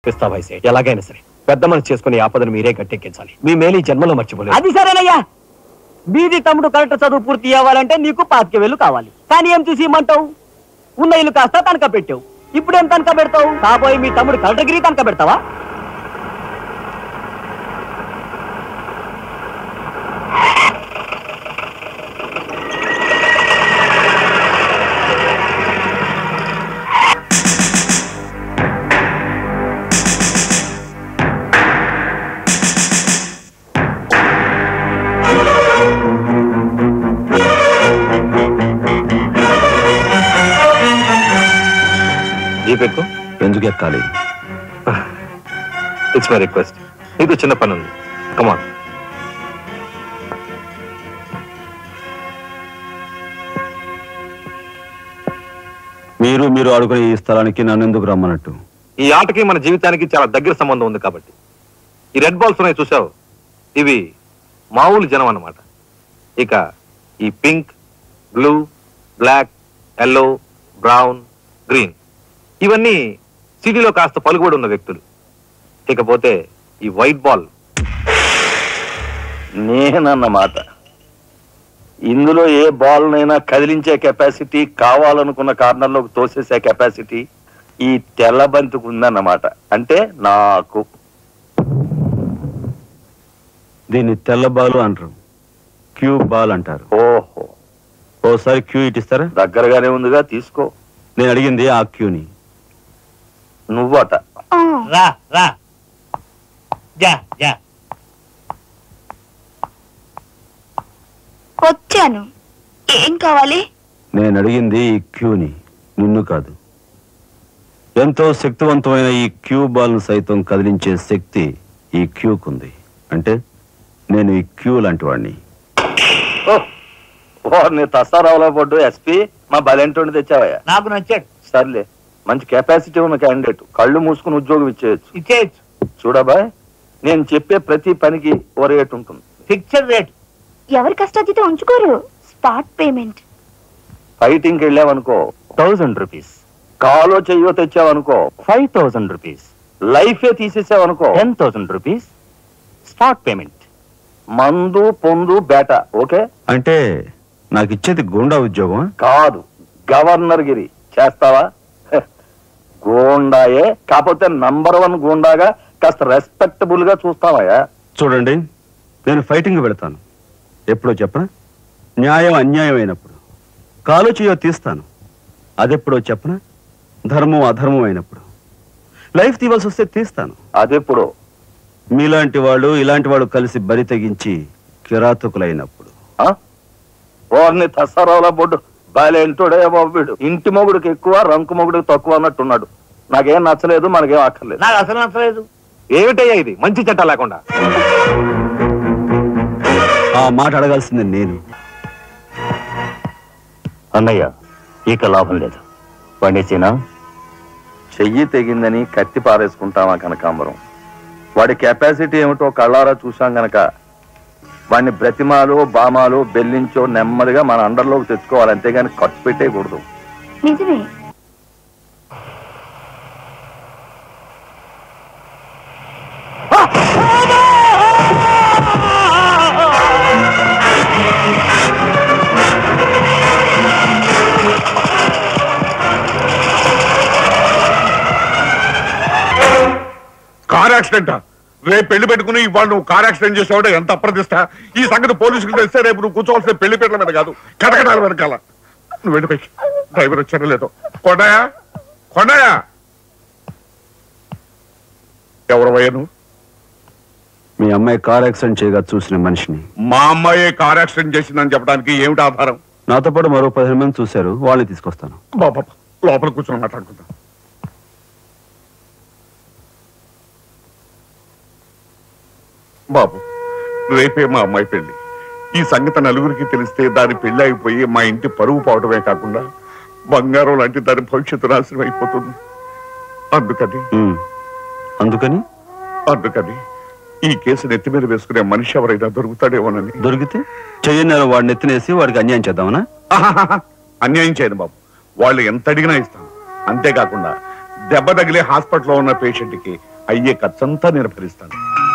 పిస్తాబాయి సేట్ ఎలాగైనా సరే పెద్ద మనసు చేసుకుని ఈ ఆపదను మీరే గట్టెక్కించాలి మీ మేలు ఈ జన్మలో మర్చిపోలేదు అది సరేనయ్యా బీది తమ్ముడు కరెక్ట్ చదువు పూర్తి అవ్వాలంటే నీకు పాతిక వేలు కావాలి కానీ ఏం చూసి ఇమ్మంటావు ఉన్న ఇల్లు కాస్త తనక పెట్టావు ఇప్పుడు ఏం తనక పెడతావు కాబోయే మీ తమ్ముడు కలెక్టర్గిరి తనక పెడతావా జీప్ ఎక్కువ ఎందుకు ఎక్కాలి ఇట్స్ మై రిక్వెస్ట్ నీకు చిన్న పని ఉంది కమాన్ మీరు మీరు ఆడుకునే ఈ స్థలానికి నన్ను ఎందుకు రమ్మన్నట్టు ఈ ఆటకి మన జీవితానికి చాలా దగ్గర సంబంధం ఉంది కాబట్టి ఈ రెడ్ బాల్స్ ఉన్నాయి చూసావు ఇవి మామూలు జనం అన్నమాట ఇక ఈ pink blue black yellow brown green ఇవన్నీ సిటీలో కాస్త పలుకుబడి ఉన్న వ్యక్తులు ఇకపోతే ఈ వైట్ బాల్ నేనన్నమాట ఇందులో ఏ బాల్నైనా కదిలించే కెపాసిటీ కావాలనుకున్న కార్నర్లోకి తోసేసే కెపాసిటీ ఈ తెల్ల బంతికి ఉందన్నమాట అంటే నాకు దీన్ని తెల్ల బాలు అంటారు క్యూ బాల్ అంటారు ఓహో ఓసారి క్యూ ఇటిస్తారా దగ్గరగానే ఉందిగా తీసుకో నేను అడిగింది ఆ క్యూని నువ్వట రా రా జా జా వచ్చాను ఏం కావాలి నేను అడిగింది ఈ క్యూని నిన్ను కాదు ఎంతో శక్తివంతమైన ఈ క్యూ బాల్ను సైతం కదిలించే శక్తి ఈ క్యూకుంది అంటే నేను ఈ క్యూ లాంటి వాడిని వారిని తస్తారావులో పడ్డు ఎస్పీ మా బలెంటోని తెచ్చావయ్యా నాకు నచ్చాడు సర్లే మంచి కెపాసిటీ ఉన్న క్యాండిడేట్ కళ్ళు మూసుకుని ఉద్యోగం ఇచ్చేయచ్చు ఇచ్చేయచ్చు చూడబాయ్ నేను చెప్పే ప్రతి పనికి ఓ రేట్ ఉంటుంది ఫిక్స్డ్ రేట్ ఎవరి కష్టాతీతం ఉంచుకోరు స్పాట్ పేమెంట్ ఫైటింగ్కి వెళ్ళావనుకో థౌజండ్ రూపీస్ కాలో చెయ్యో తెచ్చావనుకో ఫైవ్ థౌజండ్ రూపీస్ లైఫే తీసేసావనుకో ten thousand rupees spot payment మందు పొందు బేట ఓకే అంటే నాకు ఇచ్చేది గుండా ఉద్యోగం కాదు గవర్నర్ గిరి చేస్తావా హె, గూండాయే కాకపోతే నంబర్ వన్ గూండాగా కాస్త రెస్పెక్టబుల్ గా చూస్తావయ్యా చూడండి నేను ఫైటింగ్ వెళతాను ఎప్పుడో చెప్పనా న్యాయం అన్యాయం అయినప్పుడు కాలు చేయో తీస్తాను అదెప్పుడో చెప్పనా ధర్మం అధర్మం అయినప్పుడు లైఫ్ తీవాల్సి వస్తే తీస్తాను అదెప్పుడు మీలాంటి వాళ్ళు ఇలాంటి వాళ్ళు కలిసి బరి తెగించి కిరాతకులైనప్పుడు ఆ? వారిని తసారావుల బొడ్డు బాలేంటోడే బాబు వీడు ఇంటి మొగుడికి ఎక్కువ రంకు మొగుడికి తక్కువ అన్నట్టున్నాడు నాకేం నచ్చలేదు మనకేం అక్కర్లేదు నాకు అసలు నచ్చలేదు ఏమిటయ్యా ఇది మంచి చట్టం లేకుండా ఆ మాట అడగాల్సింది నేను అన్నయ్య ఇక లాభం లేదు పండించినా చెయ్యి తెగిందని కత్తి పారేసుకుంటామా కనకాంబరం వాడి కెపాసిటీ ఏమిటో కళ్ళారా చూసాం గనక వాడిని బ్రతిమాలు బామాలు బెల్లించో నెమ్మదిగా మన అండర్లోకి తెచ్చుకోవాలి అంతేగాని ఖర్చు పెట్టేయకూడదు నిజమే కార్ యాక్సిడెంట్ రేపు పెళ్లి పెట్టుకుని ఇవాళ నువ్వు కార్ యాక్సిడెంట్ చేసావుంటే ఎంత అప్రదిష్ట ఈ సంగతి పోలీసులకు తెలిస్తే రేపు నువ్వు కూర్చోవాల్సిన పెళ్లి పీటల మీద కాదు కటకటాల వెనకాల నువ్వు వెళ్ళిపోయి డ్రైవర్ వచ్చాడో లేదో కొండయా కొండయా ఎవరు నువ్వు మీ అమ్మాయి కార్ యాక్సిడెంట్ చేయగా చూసిన మనిషిని మా అమ్మాయి కార్ యాక్సిడెంట్ చేసిందని చెప్పడానికి ఏమిటి ఆధారం నాతో పాటు మరో పదిహేను మంది చూశారు వాళ్ళని తీసుకొస్తాను బాబా లోపల కూర్చొని మాట్లాడుకుందాం బాబు రేపే మా అమ్మాయి పెళ్లి ఈ సంగతి నలుగురికి తెలిస్తే దాని పెళ్లి అయిపోయి మా ఇంటి పరువు పోవడమే కాకుండా బంగారం లాంటి దాని భవిష్యత్తు నాశనం అయిపోతుంది అందుకని ఉమ్. అందుకని అందుకని ఈ కేసు నెత్తి మీద వేసుకునే మనిషి ఎవరైనా దొరుకుతాడేమోనని దొరికితే చెయ్యని వాడిని ఎత్తినేసి వాడికి అన్యాయం చేద్దామనా ఆహాహాహా. అన్యాయం చేయను బాబు వాళ్ళు ఎంత అడిగినా ఇస్తాను అంతేకాకుండా దెబ్బ తగిలే హాస్పిటల్లో ఉన్న పేషెంట్ కి అయ్యే ఖర్చంతా నేను భరిస్తాను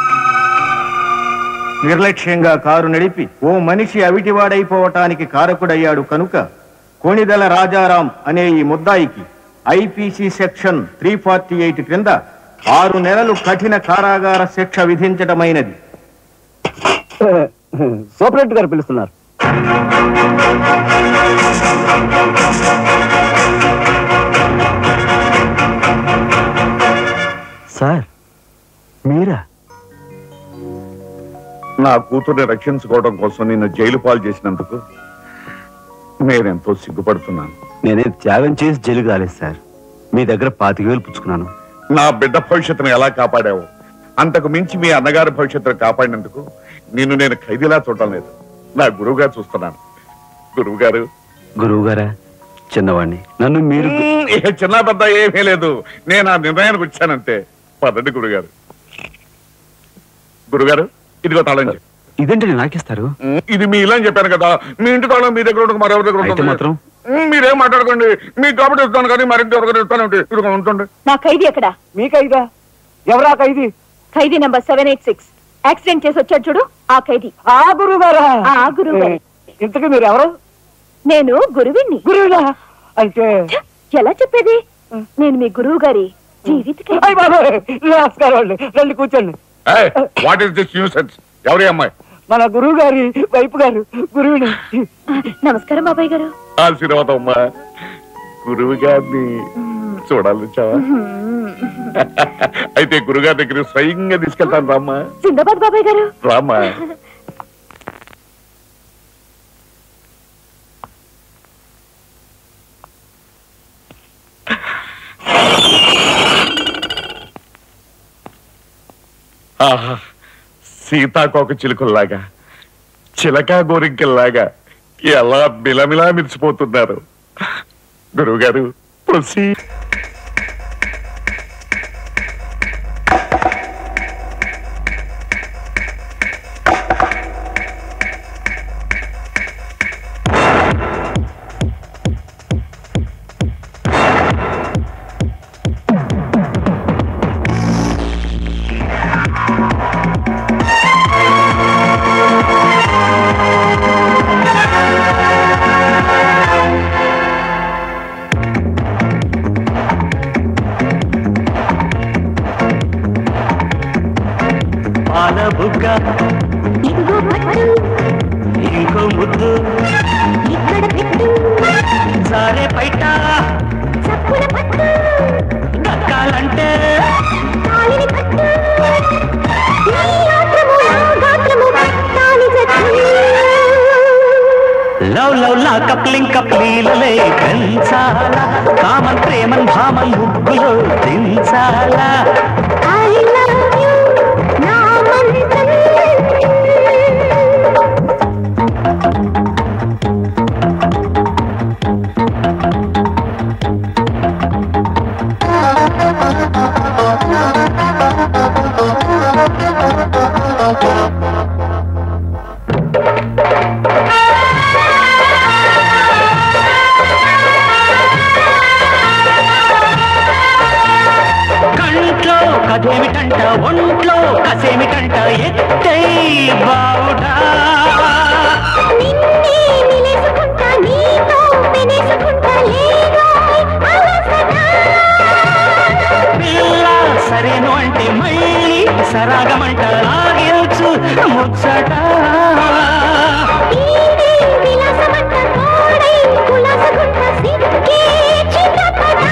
నిర్లక్ష్యంగా కారు నడిపి ఓ మనిషి అవిటివాడైపోవటానికి కారకుడయ్యాడు కనుక కోణిదల రాజారాం అనే ఈ ముద్దాయికి IPC section three forty eight క్రింద ఆరు నెలలు కఠిన కారాగార శిక్ష విధించటమైనది సూపరెంట్ గారు పిలుస్తున్నారు సార్ మీరా నా కూతుర్ని రక్షించుకోవడం కోసం నిన్ను జైలు పాలు చేసినందుకు నేనెంతో సిగ్గుపడుతున్నాను నేనే త్యాగం చేసి జైలు కాలేదు సార్ మీ దగ్గర పాతిక వేలు పుచ్చుకున్నాను నా బిడ్డ భవిష్యత్తును ఎలా కాపాడావు అంతకు మించి మీ అన్నగారి భవిష్యత్తును కాపాడినందుకు నిన్ను నేను ఖైదీలా చూడటం లేదు నా గురువుగా చూస్తున్నాను గురువు గారు గురువు గారా చిన్నవాణ్ణి నన్ను మీరు ఇక చిన్న పెద్ద ఏమీ లేదు నేను ఆ నిర్ణయానికి వచ్చానంతే పదండి గురుగారు గురుగారు ఇదిగో తాళం చెప్పు. ఇదేంటి నాకిస్తారు ఇది మీ ఇల్లు అని చెప్పాను కదా మీ ఇంటి తాళం మీ దగ్గర ఉండక మరెవరి దగ్గర అయితే ఉంటుంది మాత్రం? ఉమ్, మీరేం మాట్లాడకండి మీకు కాబట్టి ఇస్తాను కానీ మరింటి ఎవరికైనా ఇస్తాను ఇదిగో ఉంటుంది నా ఖైదీ ఎక్కడ మీ ఖైదా ఎవరా ఖైదీ ఖైదీ number seven eight six accident చేసి వచ్చాడు చూడు ఆ ఖైదీ ఆ గురువు గారా ఆ గురువు గారే. ఇంతకీ మీరు ఎవరు నేను గురువిని గురువులా అంటే ఎలా చెప్పేది నేను మీ గురువు గారి జీవిత ఖైదీ. అయ్య బాబాయ్ నమస్కారం అండి రండి కూర్చోండి వాట్ ఈస్ దిస్ న్యూసెన్స్ ఎవరి అమ్మాయి మన గురువు గారి వైపు గారు గురువుని నమస్కారం బాబాయ్ గారు ఆశీర్వాదం అమ్మా గురువు గారిని చూడాలొచ్చావా అయితే గురుగారి దగ్గర స్వయంగా తీసుకెళ్తాను రామ్మా జిందాబాద్ బాబాయ్ గారు రామ్మా ఆహా సీతాకోక చిలుకల్లాగా చిలక గోరింకల్లాగా ఎలా మిలమిలా మిరిచిపోతున్నారు గురువుగారు ప్రొసీ పాల బుగ్గ ఇదిగో పట్టు ఇంకో ముద్దు ఇక్కడ పెట్టు సారే బయట చప్పున పట్టు దక్కాలంటే తాళిని పట్టు నీ ఆత్రము నా గాత్రము తాళి జట్టు లవ్ లవ్ లా కప్లింగ్ కప్లీలలే పెంచాలా కామన్ ప్రేమన్ భామన్ ముగ్గులో దించాలా I love you, నా మంత్రం. కంట్లో కదేమిటంట ఒంట్లో కసేమిటంట ఎత్తై బావుటా నిన్నే నిలేసుకుంటా, నీతో పెనేసుకుంటా, లేదోయ్ అలసట. పిల్ల సరేను అంటే మళ్ళీ సరాగమంట లాగించు ముచ్చట ఈడే విలాసమంట, తోడై కులాసగుంట, సిక్కే చిటపట.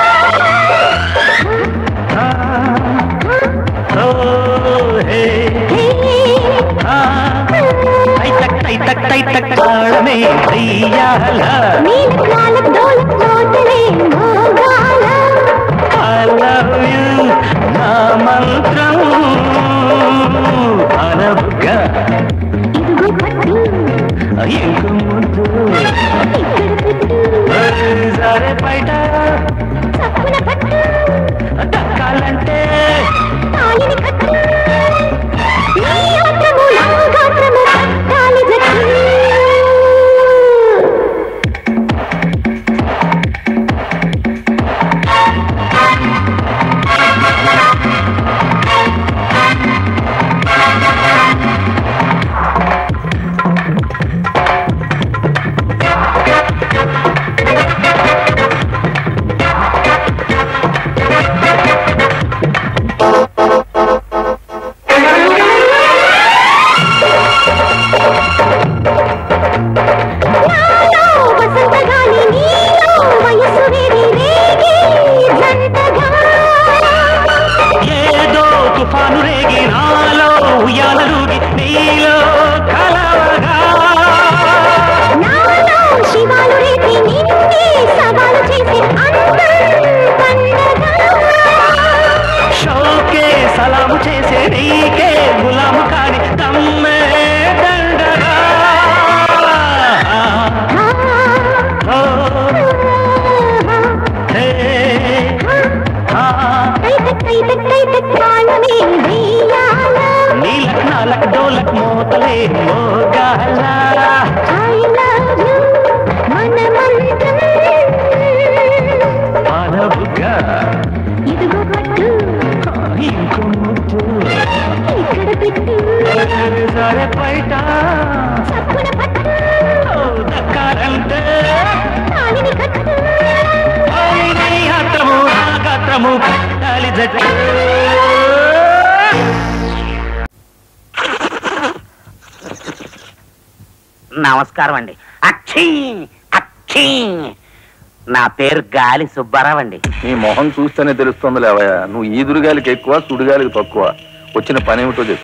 ఓ హే హే, ఆ తై తక్ తై తక్ తై తక్ తాళమే దయ్యాల నీలక్ నాలక్ డోలక్ తోటలే మోగాల. I love you నా మంత్రం అనబుగా ఇదిగో పట్టు, ఇంకు ముందు ఇక్కడ పెట్టు, సరే బయట చప్పున పట్టు, దక్కాలంటే తాళిని కట్టు. నీ ఆత్రము నా గాత్రము తాళి జట్టు. ఆ సలాము చేసే నీకే గులాము కాని తమ్మే దండగా ఓ, హే, ఆ, నీలక్ నాలక్ డోలక్ మోతలే మోగాల మానవుగా ఇంకో ముద్దు సరే బయట ఓ, దక్కాలంటే ఓయ్ నీ హత్రము నా గత్రము కట్టాలి జట నమస్కారం అండి అక్షీ అక్షీ నా పేరు గాలి సుబ్బారావు అండి నీ మొహం చూస్తేనే తెలుస్తుంది లేవయ్యా నువ్వు ఈదురుగాలికి ఎక్కువ సుడిగాలికి తక్కువ వచ్చిన పని ఏమిటో చెప్పు